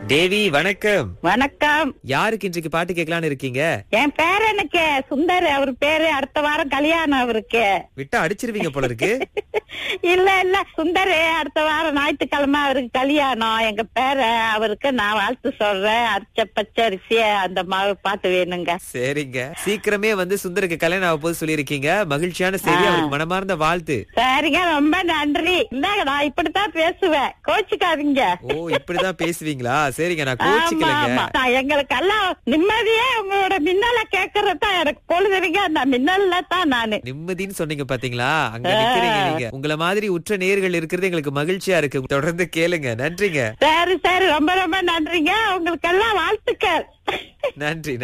தேவி வணக்கம் வணக்கம் யாருக்கு இன்றைக்கு பாட்டு கேட்கலான்னு இருக்கீங்க என் பேரனுக்கு சுந்தர் அவர் பேரு அடுத்த வாரம் கல்யாணம் அவருக்கு விட்டா அடிச்சிருவீங்க போல இருக்கு இல்ல இல்ல சுந்தர் அடுத்த வாரம் ஞாயிற்றுக்கிழமை அவருக்கு கல்யாணம் எங்க பேர அவருக்கு நான் வாழ்த்து சொல்றேன் அரிச்ச பச்சரிசி அந்த மாவு பாட்டு வேணுங்க சரிங்க சீக்கிரமே வந்து சுந்தருக்கு கல்யாணம் ஆக போது சொல்லியிருக்கீங்க மகிழ்ச்சியான செய்தி அவருக்கு மனமார்ந்த வாழ்த்து சரிங்க ரொம்ப நன்றி இல்லங்க நான் இப்படித்தான் பேசுவேன் கோச்சுக்காதீங்க ஓ இப்படிதான் பேசுவீங்களா சரிங்க நான் ஆமா கோச்சிக்கலங்க ஆமா நான் எங்களுக்கெல்லாம் நிம்மதியே உங்களோட மின்னல கேக்குறது தான் எனக்கு பொழுதுறீங்க அந்த மின்னல்ல தான் நானு நிம்மதின்னு சொன்னீங்க பாத்தீங்களா அங்க நிக்கிறீங்க நீங்க உங்கள மாதிரி உற்ற நேர்கள் இருக்கிறது எங்களுக்கு மகிழ்ச்சியா இருக்கு தொடர்ந்து கேளுங்க நன்றிங்க சரி சரி ரொம்ப ரொம்ப நன்றிங்க உங்களுக்கு எல்லாம் வாழ்த்துக்கள் நன்றி